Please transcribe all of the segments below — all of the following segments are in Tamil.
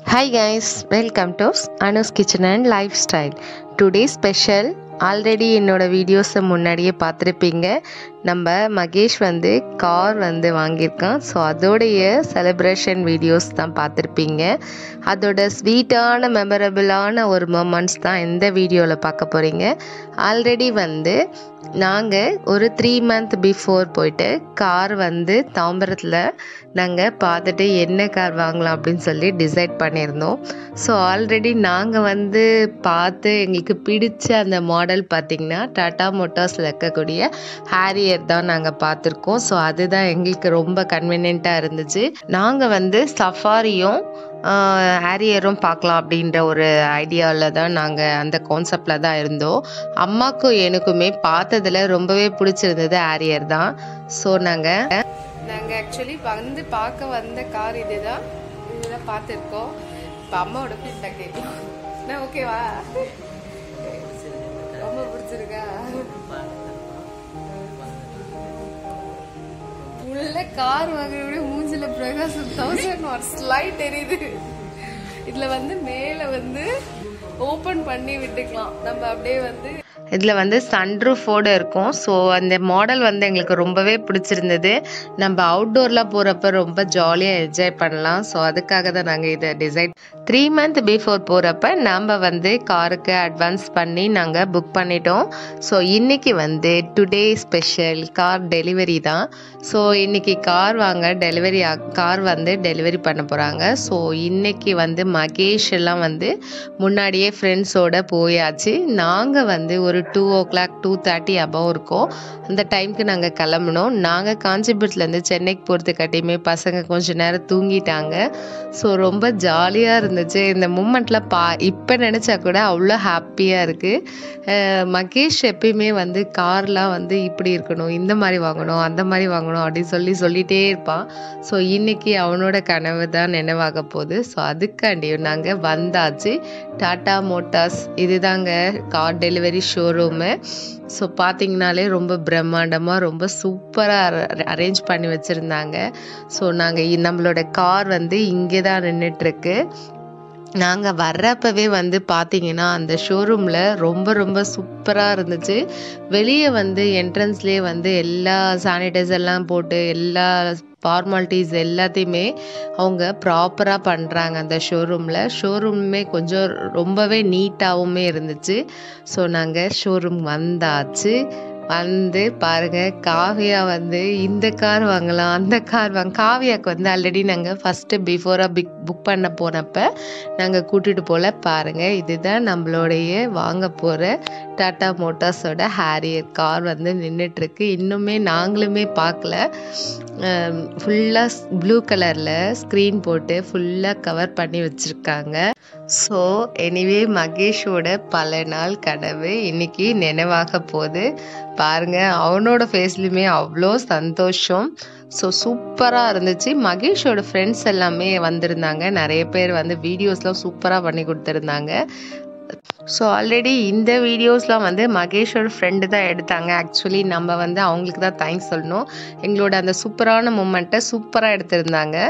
hi guys welcome to Anu's kitchen and lifestyle today special already என்னோட வீடியோஸை முன்னாடியே பார்த்துருப்பீங்க நம்ம மகேஷ் வந்து கார் வந்து வாங்கியிருக்கான் ஸோ அதோடைய செலிப்ரேஷன் வீடியோஸ் தான் பார்த்துருப்பீங்க அதோட ஸ்வீட்டான மெமரபிளான ஒரு மொமெண்ட்ஸ் தான் இந்த வீடியோவில் பார்க்க போகிறீங்க ஆல்ரெடி வந்து நாங்கள் ஒரு த்ரீ மந்த் பிஃபோர் போயிட்டு கார் வந்து தாம்பரத்தில் நாங்கள் பார்த்துட்டு என்ன கார் வாங்கலாம் அப்படின்னு சொல்லி டிசைட் பண்ணியிருந்தோம் ஸோ ஆல்ரெடி நாங்கள் வந்து பார்த்து எங்களுக்கு பிடிச்ச அந்த மாடல் பார்த்திங்கன்னா டாட்டா மோட்டார்ஸில் இருக்கக்கூடிய ஹேரியர் தான் நாங்கள் பார்த்துருக்கோம் ஸோ அதுதான் எங்களுக்கு ரொம்ப கன்வீனியண்ட்டாக இருந்துச்சு நாங்கள் வந்து சஃபாரியும் ஹேரியரும் பார்க்கலாம் அப்படின்ற ஒரு ஐடியாவில் தான் நாங்கள் அந்த கான்செப்டில் தான் இருந்தோம் அம்மாக்கும் எனக்குமே பார்த்ததில் ரொம்பவே பிடிச்சிருந்தது ஹேரியர் தான் ஸோ நாங்கள் நாங்கள் ஆக்சுவலி வந்து பார்க்க வந்த கார் இதுதான் இதுதான் பார்த்துருக்கோம் இப்போ அம்மாவோட ஃபீட்பேக் கேட்கலாம் நான் ஓகேவா ரொம்ப பிடிச்சிருக்கா உள்ள கார் வாங்குறவங்க மூஞ்சில பிரகாசம் தௌசண்ட் வாட்ஸ் லைட் தெரியுது இதுல வந்து மேல வந்து ஓபன் பண்ணி விட்டுக்கலாம் நம்ம அப்படியே வந்து இதில் வந்து சன்ரூஃபோடு இருக்கும் ஸோ அந்த மாடல் வந்து எங்களுக்கு ரொம்பவே பிடிச்சிருந்தது நம்ம அவுட்டோரில் போகிறப்ப ரொம்ப ஜாலியாக என்ஜாய் பண்ணலாம் ஸோ அதுக்காக தான் நாங்கள் இதை டிசைட் த்ரீ மந்த் பிஃபோர் போகிறப்ப நம்ம வந்து காருக்கு அட்வான்ஸ் பண்ணி நாங்கள் புக் பண்ணிட்டோம் ஸோ இன்றைக்கி வந்து டுடே ஸ்பெஷல் கார் டெலிவரி தான் ஸோ இன்றைக்கி கார் வாங்க டெலிவரி கார் வந்து டெலிவரி பண்ண போகிறாங்க ஸோ இன்றைக்கி வந்து மகேஷ் எல்லாம் வந்து முன்னாடியே ஃப்ரெண்ட்ஸோட போயாச்சு நாங்கள் வந்து ஒரு two o'clock two thirty above இருக்கோம் அந்த டைமுக்கு நாங்கள் கிளம்புனோம் நாங்கள் காஞ்சிபுரத்துலேருந்து சென்னைக்கு போகிறதுக்காட்டியுமே பசங்க கொஞ்சம் நேரம் தூங்கிட்டாங்க ஸோ ரொம்ப ஜாலியாக இருந்துச்சு இந்த மூமெண்ட்டில் பா இப்போ நினச்சா கூட அவ்வளோ ஹாப்பியாக இருக்குது மகேஷ் எப்பயுமே வந்து கார்லாம் வந்து இப்படி இருக்கணும் இந்த மாதிரி வாங்கணும் அந்த மாதிரி வாங்கணும் அப்படின்னு சொல்லி சொல்லிகிட்டே இருப்பான் ஸோ இன்றைக்கி அவனோட கனவு தான் நினைவாக போகுது ஸோ அதுக்காண்டி நாங்கள் வந்தாச்சு டாட்டா மோட்டார்ஸ் இதுதாங்க கார் டெலிவரி ஷோரூமு ஸோ பார்த்தீங்கனாலே ரொம்ப பிரம்மாண்டமாக ரொம்ப சூப்பராக அரேஞ்ச் பண்ணி வச்சுருந்தாங்க ஸோ நாங்கள் நம்மளோட கார் வந்து இங்கே தான் நின்றுட்டுருக்கு நாங்கள் வர்றப்பவே வந்து பார்த்தீங்கன்னா அந்த ஷோரூமில் ரொம்ப ரொம்ப சூப்பராக இருந்துச்சு வெளியே வந்து என்ட்ரன்ஸ்லேயே வந்து எல்லா சானிடைசர்லாம் போட்டு எல்லா ஃபார்மாலிட்டிஸ் எல்லாத்தையுமே அவங்க ப்ராப்பராக பண்ணுறாங்க அந்த ஷோரூமில் ஷோரூமுமே கொஞ்சம் ரொம்பவே நீட்டாகவுமே இருந்துச்சு ஸோ நாங்கள் ஷோரூம் வந்தாச்சு வந்து பாருங்க காவியா வந்து இந்த கார் வாங்கலாம் அந்த கார் வாங்க காவியாவுக்கு வந்து ஆல்ரெடி நாங்கள் ஃபஸ்ட்டு பிஃபோராக பிக் புக் பண்ண போனப்போ நாங்கள் கூட்டிகிட்டு போல பாருங்கள் இதுதான் நம்மளுடைய வாங்க போகிற டாட்டா மோட்டார்ஸோட ஹேரியர் கார் வந்து நின்றுட்டுருக்கு இன்னுமே நாங்களுமே பார்க்கல ஃபுல்லாக ப்ளூ கலரில் ஸ்க்ரீன் போட்டு ஃபுல்லாக கவர் பண்ணி வச்சுருக்காங்க ஸோ எனிவே மகேஷோட பல நாள் கனவு இன்னைக்கு நினைவாக போகுது பாருங்க அவனோட ஃபேஸ்லையுமே அவ்வளோ சந்தோஷம் ஸோ சூப்பராக இருந்துச்சு மகேஷோட ஃப்ரெண்ட்ஸ் எல்லாமே வந்திருந்தாங்க நிறைய பேர் வந்து வீடியோஸ்லாம் சூப்பராக பண்ணி கொடுத்துருந்தாங்க ஸோ ஆல்ரெடி இந்த வீடியோஸ்லாம் வந்து மகேஷோட ஃப்ரெண்டு தான் எடுத்தாங்க ஆக்சுவலி நம்ம வந்து அவங்களுக்கு தான் தேங்க்ஸ் சொல்லணும் எங்களோட அந்த சூப்பரான மூமெண்ட்டை சூப்பராக எடுத்திருந்தாங்க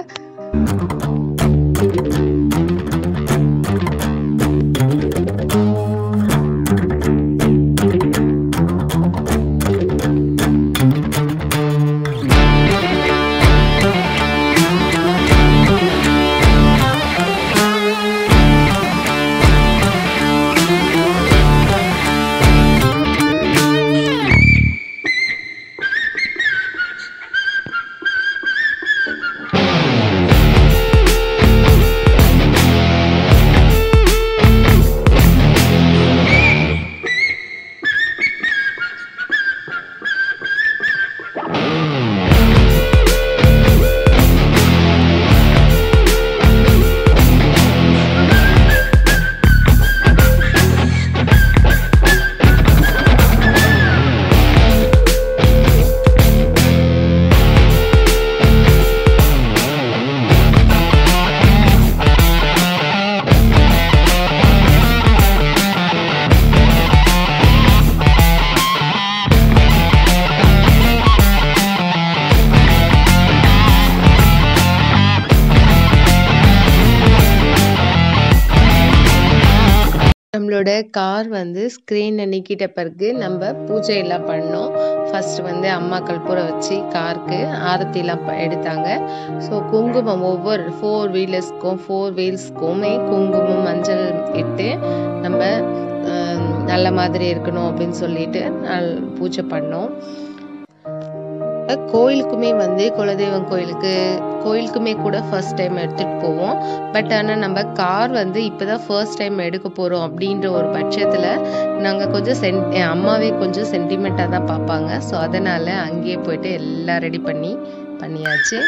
நம்மளோட கார் வந்து ஸ்க்ரீனை நீக்கிட்ட பிறகு நம்ம பூஜையெல்லாம் பண்ணோம் ஃபர்ஸ்ட் வந்து அம்மா கற்பூரம் வச்சு காருக்கு ஆரத்திலாம் ப- எடுத்தாங்க ஸோ குங்குமம் ஒவ்வொரு ஃபோர் வீலர்ஸ்க்கும் ஃபோர் வீல்ஸ்க்குமே குங்குமம் மஞ்சள் இட்டு நம்ம அஹ், நல்ல மாதிரி இருக்கணும் அப்படின்னு சொல்லிட்டு நல் பூஜை பண்ணோம் கோயிலுக்குமே வந்து குலதெய்வம் கோயிலுக்கு கோயிலுக்குமே கூட ஃபர்ஸ்ட் டைம் எடுத்துட்டு போவோம் பட் ஆனால் நம்ம கார் வந்து இப்போதான் ஃபர்ஸ்ட் டைம் எடுக்க போகிறோம் அப்படின்ற ஒரு பட்சத்தில் நாங்கள் கொஞ்சம் சென் என் அம்மாவே கொஞ்சம் சென்டிமெண்ட்டாக தான் பார்ப்பாங்க ஸோ அதனால் அங்கேயே போயிட்டு எல்லாம் ரெடி பண்ணி பண்ணியாச்சு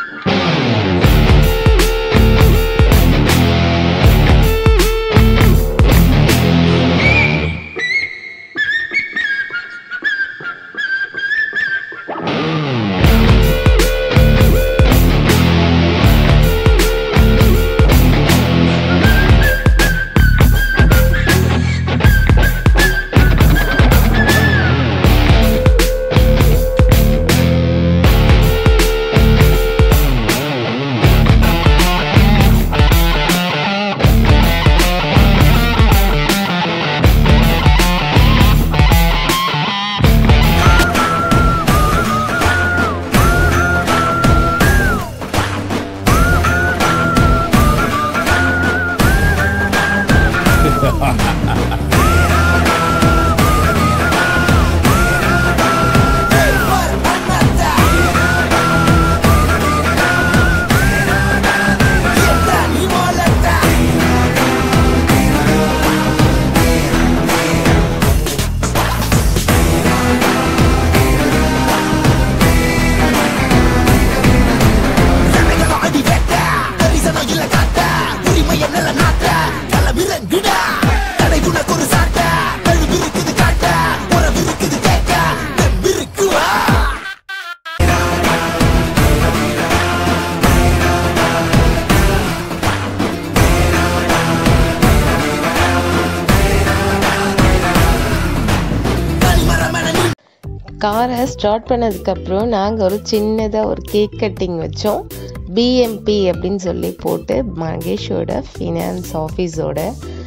காரை ஸ்டார்ட் பண்ணதுக்கப்புறம் நாங்கள் ஒரு சின்னதாக ஒரு கேக் கட்டிங் வச்சோம் பிஎம்பி அப்படின்னு சொல்லி போட்டு மகேஷோட ஃபினான்ஸ் ஆஃபீஸோட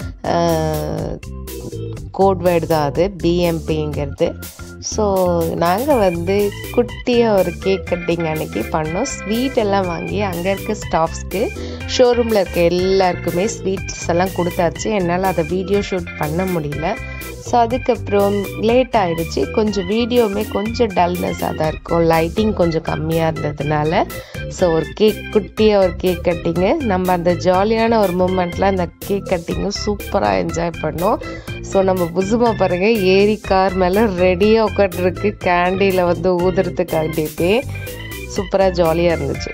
கோட் வேர்டு தான் அது பிஎம்பிங்கிறது ஸோ நாங்கள் வந்து குட்டியாக ஒரு கேக் கட்டிங் அன்னைக்கு பண்ணோம் ஸ்வீட் எல்லாம் வாங்கி அங்கே இருக்க ஸ்டாஃப்ஸ்க்கு ஷோரூமில் இருக்க எல்லாருக்குமே ஸ்வீட்ஸ் எல்லாம் கொடுத்தாச்சு என்னால் அதை வீடியோ ஷூட் பண்ண முடியல ஸோ அதுக்கப்புறம் லேட் ஆயிடுச்சு கொஞ்சம் வீடியோவுமே கொஞ்சம் டல்னஸாக தான் இருக்கும் லைட்டிங் கொஞ்சம் கம்மியாக இருந்ததுனால ஸோ ஒரு கேக் குட்டியாக ஒரு கேக் கட்டிங்கு நம்ம அந்த ஜாலியான ஒரு மூமெண்ட்டில் அந்த கேக் கட்டிங்கும் சூப்பராக என்ஜாய் பண்ணோம் ஸோ நம்ம புசுமா பாருங்க ஏரி கார் மேலே ரெடியாக உட்காந்துருக்கு கேண்டியில் வந்து ஊதுறதுக்காண்டிட்டு சூப்பராக ஜாலியாக இருந்துச்சு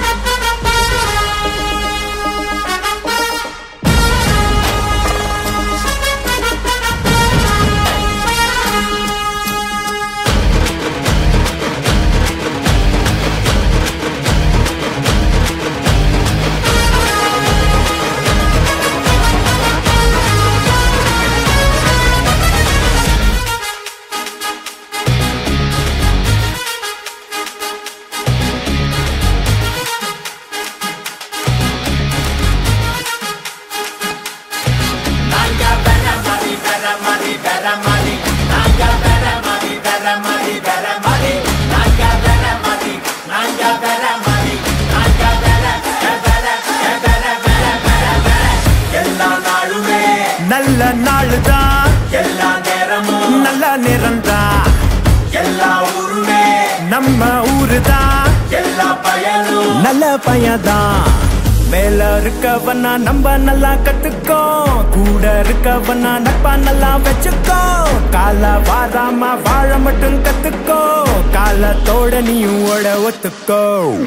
நல்ல நாளுதான் எல்லா நேரமும் நல்ல நேரம்தான் எல்லா ஊருமே நம்ம ஊருதான் எல்லா பயனும் நல்ல பையன்தான் மேல இருக்கவனா நம்ம நல்லா கத்துக்கோ கூட இருக்கவனா நட்பா நல்லா வச்சுக்கோ கால வாராம வாழ மட்டும் கத்துக்கோ காலத்தோட நீயும் ஓட ஒத்துக்கோ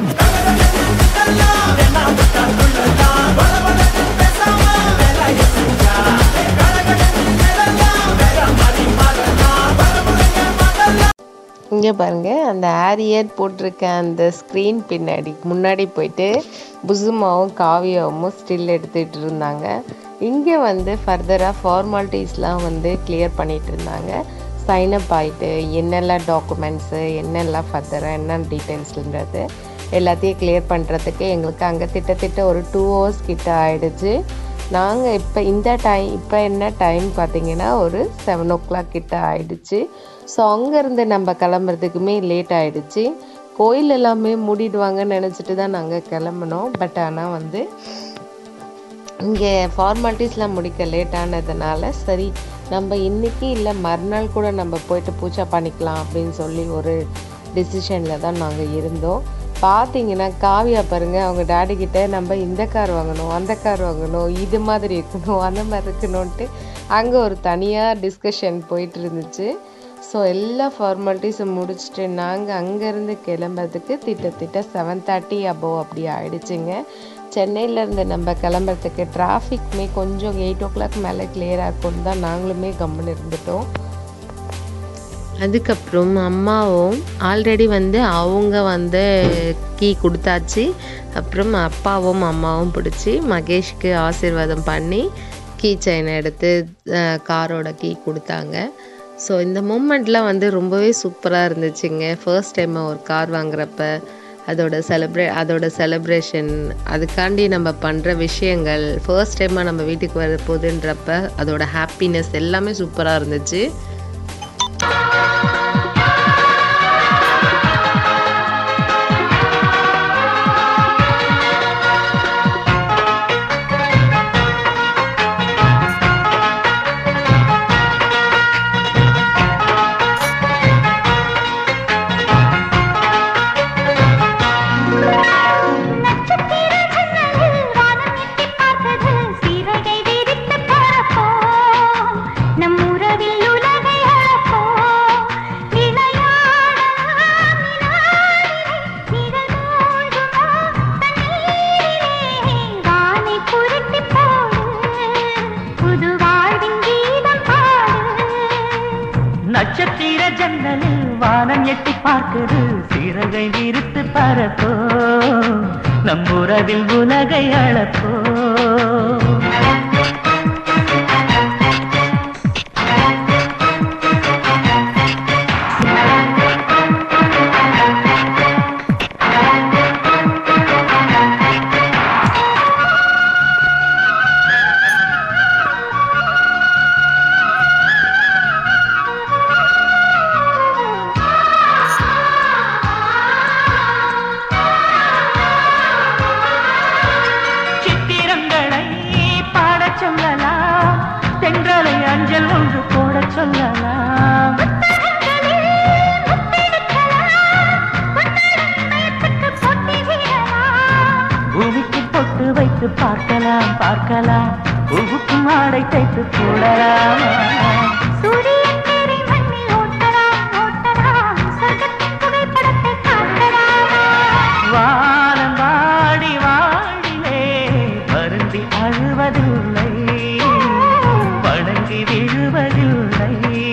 இங்கே பாருங்க அந்த ஆரியர் போட்டிருக்க அந்த ஸ்க்ரீன் பின்னாடி முன்னாடி போயிட்டு புசுமாவும் காவியாவும் ஸ்டில் எடுத்துகிட்டு இருந்தாங்க இங்கே வந்து ஃபர்தராக ஃபார்மாலிட்டிஸ்லாம் வந்து கிளியர் பண்ணிட்டு இருந்தாங்க சைன் அப் ஆகிட்டு என்னெல்லாம் டாக்குமெண்ட்ஸு என்னெல்லாம் ஃபர்தராக என்ன டீட்டெயில்ஸ்ன்றது எல்லாத்தையும் கிளியர் பண்ணுறதுக்கு எங்களுக்கு அங்கே திட்டத்திட்ட ஒரு டூ ஹவர்ஸ் கிட்ட ஆயிடுச்சு நாங்கள் இப்போ இந்த டைம் இப்போ என்ன டைம் பார்த்தீங்கன்னா ஒரு செவன் ஓ கிளாக் கிட்ட ஆயிடுச்சு ஸோ அங்கேருந்து நம்ம கிளம்புறதுக்குமே லேட் ஆயிடுச்சு கோயில் எல்லாமே மூடிடுவாங்கன்னு நினச்சிட்டு தான் நாங்கள் கிளம்புனோம் பட் ஆனால் வந்து இங்கே ஃபார்மாலிட்டிஸ்லாம் முடிக்க லேட் ஆனதுனால சரி நம்ம இன்னைக்கு இல்லை மறுநாள் கூட நம்ம போயிட்டு பூஜை பண்ணிக்கலாம் அப்படின்னு சொல்லி ஒரு டிசிஷனில் தான் நாங்கள் இருந்தோம் பார்த்தீங்கன்னா காவியா பாருங்க அவங்க டாடி கிட்ட நம்ம இந்த கார் வாங்கணும் அந்த கார் வாங்கணும் இது மாதிரி இருக்கணும் அந்த மாதிரி இருக்கணும்ன்ட்டு அங்கே ஒரு தனியாக டிஸ்கஷன் போயிட்டு இருந்துச்சு ஸோ எல்லா ஃபார்மாலிட்டிஸும் முடிச்சுட்டு நாங்கள் அங்கேருந்து கிளம்புறதுக்கு திட்டத்திட்ட செவன் தேர்ட்டி அபோவ் அப்படி ஆயிடுச்சுங்க சென்னையிலேருந்து நம்ம கிளம்புறதுக்கு டிராஃபிக்மே கொஞ்சம் எயிட் ஓ கிளாக் மேலே கிளியராக இருக்கும்னு தான் நாங்களுமே கம்முன்னு இருந்துட்டோம் அதுக்கப்புறம் அம்மாவும் ஆல்ரெடி வந்து அவங்க வந்து கீ கொடுத்தாச்சு அப்புறம் அப்பாவும் அம்மாவும் பிடிச்சி மகேஷ்க்கு ஆசீர்வாதம் பண்ணி கீ செயினை எடுத்து அஹ், காரோட கீ கொடுத்தாங்க ஸோ இந்த மூமெண்ட்லாம் வந்து ரொம்பவே சூப்பராக இருந்துச்சுங்க ஃபர்ஸ்ட் டைம் ஒரு கார் வாங்குறப்ப அதோட செலிப்ரே அதோட செலிப்ரேஷன் அதுக்காண்டி நம்ம பண்ணுற விஷயங்கள் ஃபர்ஸ்ட் டைமாக நம்ம வீட்டுக்கு வர போகுதுன்றப்ப அதோட ஹாப்பினஸ் எல்லாமே சூப்பராக இருந்துச்சு நம் உறவில் உலகை அளப்போம் விளையாடலாம் நிலாவிலே நிழல் மூழ்குமா தண்ணீரிலே வானை புரட்டி போடு புது வாழ்வின் கீதம் பாடு நட்சத்திர ஜன்னலில் வானம் எட்டி பார்க்குது சிறகை விரித்து பரப்போ நம் உறவில் உலகை அளப்போ சித்திரங்களை பாடச் சொல்லலாம் தென்றலை அஞ்சல் ஒன்று போடச் சொல்லலாம் பூமிக்கு பொட்டு வைத்து பார்க்கலாம் பார்க்கலாம் பூவுக்கும் ஆடை தைத்து போடலாம் சூரியன் தேரை மண்ணில் ஓட்டலாம் ஓட்டலாம் சொர்க்கத்தின் புகைப்படத்தை காட்டலாம் வானம் வாடி வாடிலே வருந்தி அழுவதில்லை வணங்கி விழுவதில்லை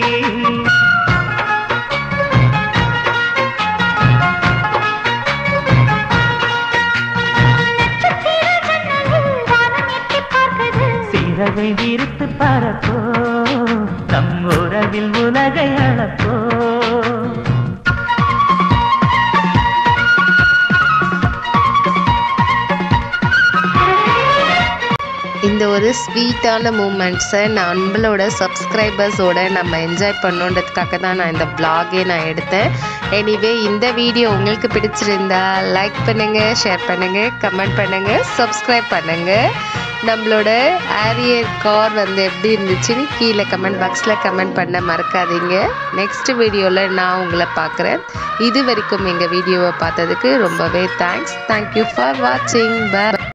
நட்சத்திர ஜன்னலில் வானம் எட்டிப் பார்க்குது சிறகை விரித்து பரப்போ நம் உறவில் உலகை அளப்போ இந்த ஒரு ஸ்வீட்டான மூமெண்ட்ஸை நம்மளோட சப்ஸ்கிரைபர்ஸோட நம்ம என்ஜாய் பண்ணோன்றதுக்காக தான் நான் இந்த vlog-ஏ நான் எடுத்தேன் எனிவே இந்த வீடியோ உங்களுக்கு பிடிச்சிருந்தா லைக் பண்ணுங்க ஷேர் பண்ணுங்க கமெண்ட் பண்ணுங்க சப்ஸ்கிரைப் பண்ணுங்க நம்மளோட ஆரியர் கார் வந்து எப்படி இருந்துச்சுன்னு கீழே கமெண்ட் பாக்ஸில் கமெண்ட் பண்ண மறக்காதீங்க நெக்ஸ்ட் வீடியோவில் நான் உங்களை பார்க்குறேன் இது வரைக்கும் எங்கள் வீடியோவை பார்த்ததுக்கு ரொம்பவே தேங்க்ஸ் தேங்க்யூ ஃபார் வாட்சிங் பை